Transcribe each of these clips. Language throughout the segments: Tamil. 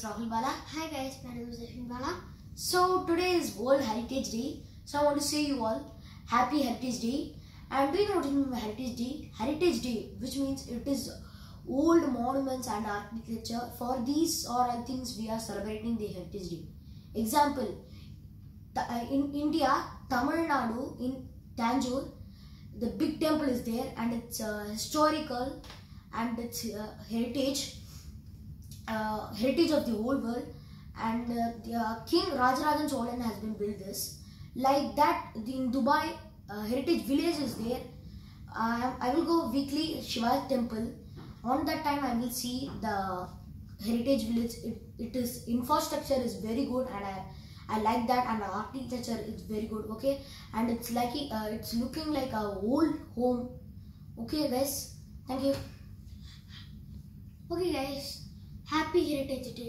Rahul Bala. Hi guys, my name is Ashwin Bala. So today is World Heritage Day. So I want to say you all Happy Heritage Day. And do you know what it means by Heritage Day? Heritage Day, which means it is old monuments and architecture. For these are all things we are celebrating the Heritage Day. Example, the- uh, in India, Tamil Nadu, in Tanjore, the big temple is there and it's uh, historical and it's uh, heritage uh, heritage of the whole world and uh, the, uh, king rajarajan cholan has been built this like that the, in dubai uh, heritage village is there uh, i will go weekly shiva temple on that time i will see the heritage village it, it is infrastructure is very good and i I like that and the architecture is very good okay and it's like uh, it's looking like a old home okay guys thank you Okay guys, Happy Heritage Day.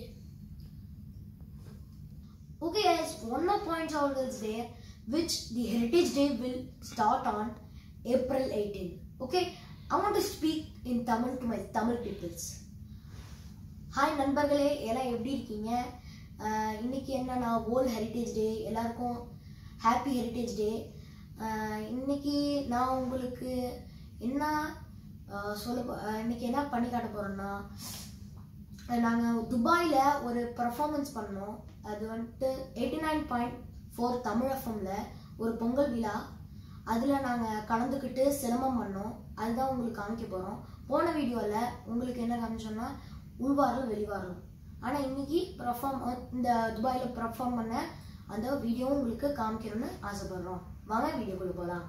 Okay guys, one more point out is there which the Heritage Day will start on April 18. Okay, I want to speak in Tamil to my Tamil peoples. Hi நண்பர்களே எல்லாம் எப்படி இருக்கீங்க அஹ் இன்னைக்கு என்னன்னா வேர்ல்ட் ஹெரிட்டேஜ் டே எல்லாருக்கும் ஹாப்பி ஹெரிட்டேஜ் டே இன்னைக்கு நான் உங்களுக்கு என்ன அஹ் சொல்ல போ- அஹ் இன்னைக்கு என்ன பண்ணி காட்ட போறோம்னா நாங்கள் துபாயில் ஒரு பர்ஃபார்மன்ஸ் பண்ணோம் அது வந்துட்டு eighty nine point four Tamil எஃப்எம்மில் ஒரு பொங்கல் விழா அதில் நாங்கள் கலந்துக்கிட்டு சிரமம் பண்ணோம் அதுதான் உங்களுக்கு காமிக்க போகிறோம் போன வீடியோவில் உங்களுக்கு என்ன காமிச்சோம்னா உள்வாரலும் வெளிவாரலும் ஆனால் இன்னைக்கு பர்ஃபார்ம் இந்த துபாயில் பர்ஃபார்ம் பண்ண அந்த வீடியோவும் உங்களுக்கு காமிக்கணும்னு ஆசைப்படுறோம் வாங்க வீடியோக்குள்ள போகலாம்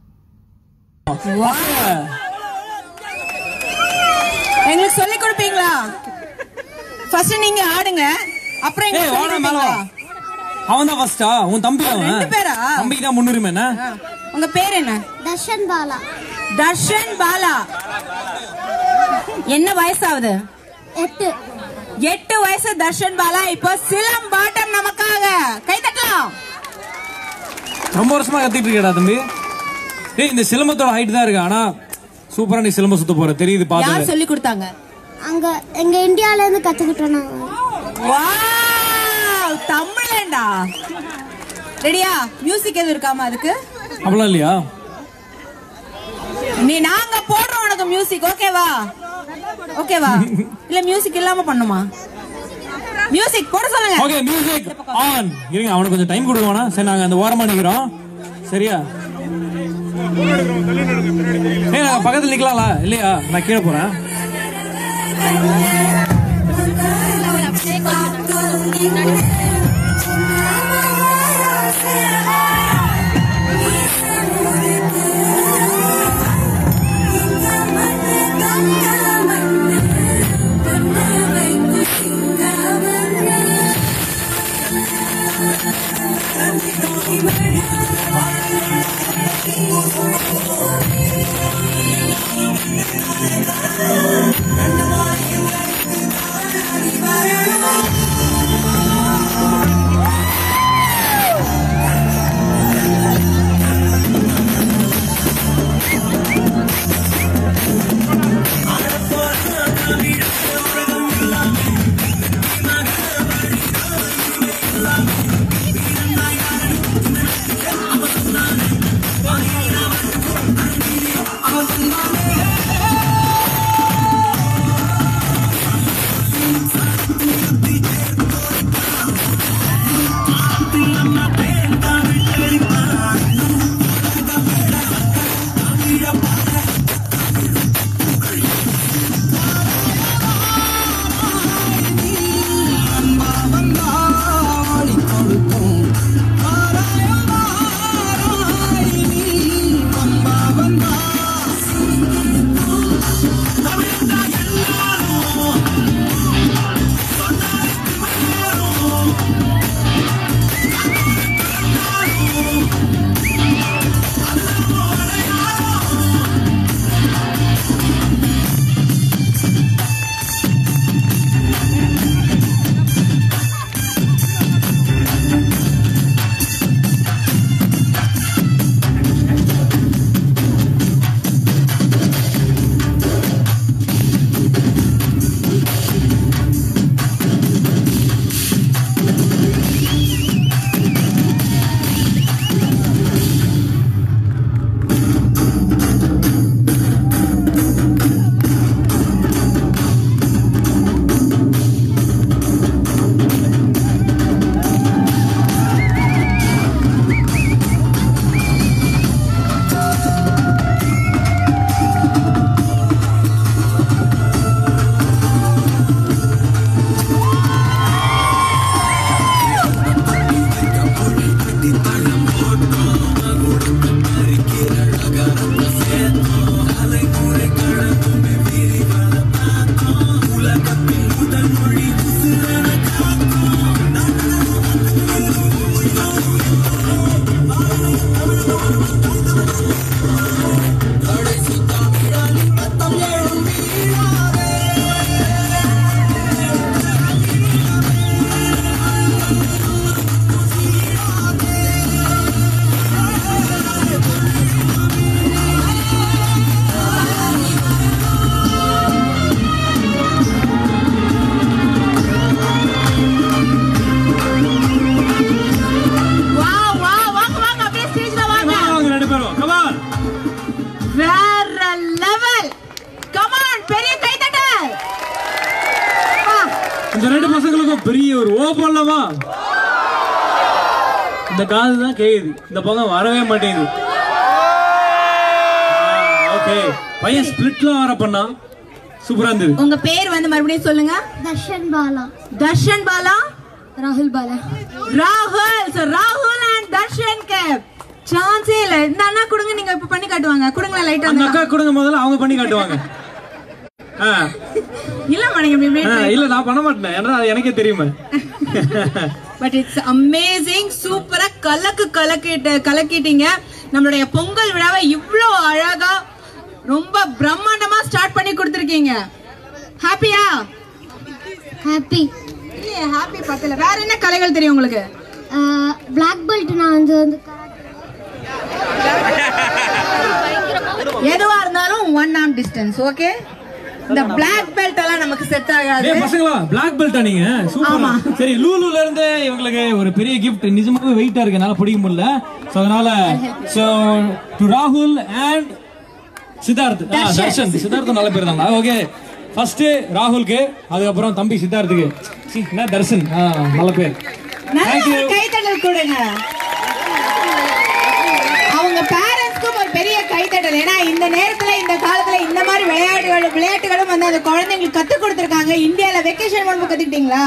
எங்களுக்கு சொல்லி கொடுப்பீங்களா ஃபர்ஸ்ட் நீங்க ஆடுங்க அப்புறம் ஏய் எங்களுக்கு வாடா சொல்லி மேல வா கொடுப்பீங்களா? அவன் தான் ஃபர்ஸ்டா உன் தம்பி அவன் ரெண்டு பேரா? தம்பிக்கு தான் முன்னுரிமை என்ன ஆ. உங்க பேர் என்ன Darshan Bala. தர்ஷன் பாலா என்ன வயசாகுது எட்டு எட்டு வயசு தர்ஷன் பாலா இப்போ சிலம்பாட்டம் நமக்காக கை தட்டலாம் ரொம்ப வருஷமா கத்திட்டு இருக்கேடா தம்பி ஏய் இந்த சிலம்பத்தோட ஹைட் தான் இருக்கு ஆனா சூப்பரா நீ சிலம்ப சுத்த போற தெரியுது யார் பாத்து சொல்லி கொடுத்தாங்க அங்க எங்க இந்தியால இருந்து கத்துக்கிட்டோம் நாங்க வாவ் தமிழண்டா ரெடியா மியூசிக் எதுவும் இருக்காமா அதுக்கு அப்படிலாம் இல்லையா நீ நாங்க போடுறோம் உனக்கு மியூசிக் ஓகேவா ஓகேவா இல்ல மியூசிக் இல்லாம பண்ணுமா மியூசிக் போட சொல்லுங்க ஓகே மியூசிக் ஆன் இருங்க அவனுக்கு கொஞ்சம் டைம் கொடுக்கணும் சரி நாங்க அந்த ஓரமா நிக்கிறோம் சரியா ஏய் நாங்க பக்கத்துல நிக்கலாம்ல இல்லையா நான் கீழே போறேன் பெரிய ஒரு ஓ போடலாமா இந்த காது தான் கேக்குது இந்த பக்கம் வரவே மாட்டேங்குது ஓகே பையன் ஸ்பிளிட்லாம் வர பண்ணா சூப்பரா இருந்தது உங்க பேர் வந்து மறுபடியும் சொல்லுங்க தர்ஷன் பாலா தர்ஷன் பாலா ராகுல் பாலா ராகுல் So, ராகுல் அண்ட் தர்ஷன் கேப் சான்ஸே இல்ல இந்த அண்ணா கொடுங்க நீங்க இப்ப பண்ணி காட்டுவாங்க கொடுங்களேன் லைட்டா அந்த அக்கா கொடுங்க முதல்ல அவங்க பண்ணி காட்டுவாங்க ஆ, இல்ல நீங்க ஆ, இல்ல நான் பண்ண மாட்டேன் ஏன்னா அது எனக்கே தெரியுமே பட் இட்ஸ் அமேசிங் சூப்பரா கலக்கு கலக்கிட்டு கலக்கிட்டீங்க நம்மளுடைய பொங்கல் விழாவை இவ்ளோ அழகா ரொம்ப பிரம்மாண்டமா ஸ்டார்ட் பண்ணி கொடுத்துருக்கீங்க ஹாப்பியா ஹாப்பி இல்லையே ஹாப்பி பத்தல வேற என்ன கலைகள் தெரியும் உங்களுக்கு பிளாக் பெல்ட் நான் வந்து வந்து எதுவா இருந்தாலும் ஒன் ஆம் டிஸ்டன்ஸ் ஓகே இந்த பிளாக் பெல்ட் எல்லாம் நமக்கு செட் ஆகாது ஏய் பசங்களா பிளாக் பெல்ட்டா நீங்க சூப்பரா சரி லூலுல இருந்து இவங்களுக்கு ஒரு பெரிய கிஃப்ட் நிஜமாவே வெயிட்டா இருக்கு என்னால பிடிக்க முடியல சோ அதனால சோ டு ராகுல் அண்ட் சித்தார்த் ஆ, தர்ஷன் சித்தார்த் நல்ல பேர் தாங்க ஓகே ஃபர்ஸ்ட் ராகுலுக்கு அதுக்கப்புறம் தம்பி சித்தார்த்துக்கு சீ, என்ன தர்ஷன் ஆ, நல்ல பேர் நல்ல Thank you. ஒரு கைத்தட்டல் கொடுங்க அவங்க பேரண்ட்ஸ்க்கும் ஒரு பெரிய கைத்தட்டல் ஏன்னா இந்த நேரத்துல இந்த காலத்துல இந்த மாதிரி விளையாட்டுகள் விளையாட்டுகளும் வந்து அந்த குழந்தைங்களுக்கு கத்து கொடுத்துருக்காங்க இந்தியால வெக்கேஷன் பண்ணும்போது கத்துக்கிட்டீங்களா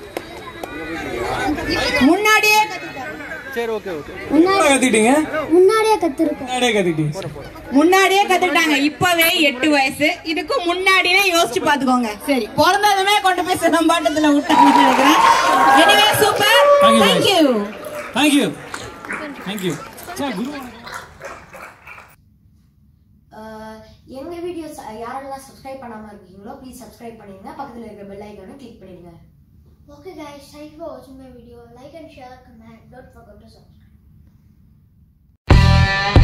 முன்னாடியே முன்னாடி கத்திட்டீங்க முன்னாடியே கத்துருக்கேன் முன்னாடியே கத்திட்டீங்க முன்னாடியே கத்துக்கிட்டாங்க இப்பவே எட்டு வயசு இதுக்கும் முன்னாடியே யோசிச்சு பாத்துக்கோங்க சரி பிறந்ததுமே கொண்டு போய் சிலம்பாட்டத்துல விட்டாங்க நினைக்கிறேன் anyway super Thank you, guys. Thank you thank you thank you sir Guru அஹ், எங்க வீடியோஸ் யாரெல்லாம் சப்ஸ்கிரைப் பண்ணாம இருக்கீங்களோ ப்ளீஸ் சப்ஸ்கிரைப் பண்ணிடுங்க பக்கத்துல இருக்க பெல் ஐக்கானை கிளிக் பண்ணிடுங்க Okay guys, thank you for watching my video. Like and share, comment. Don't forget to subscribe.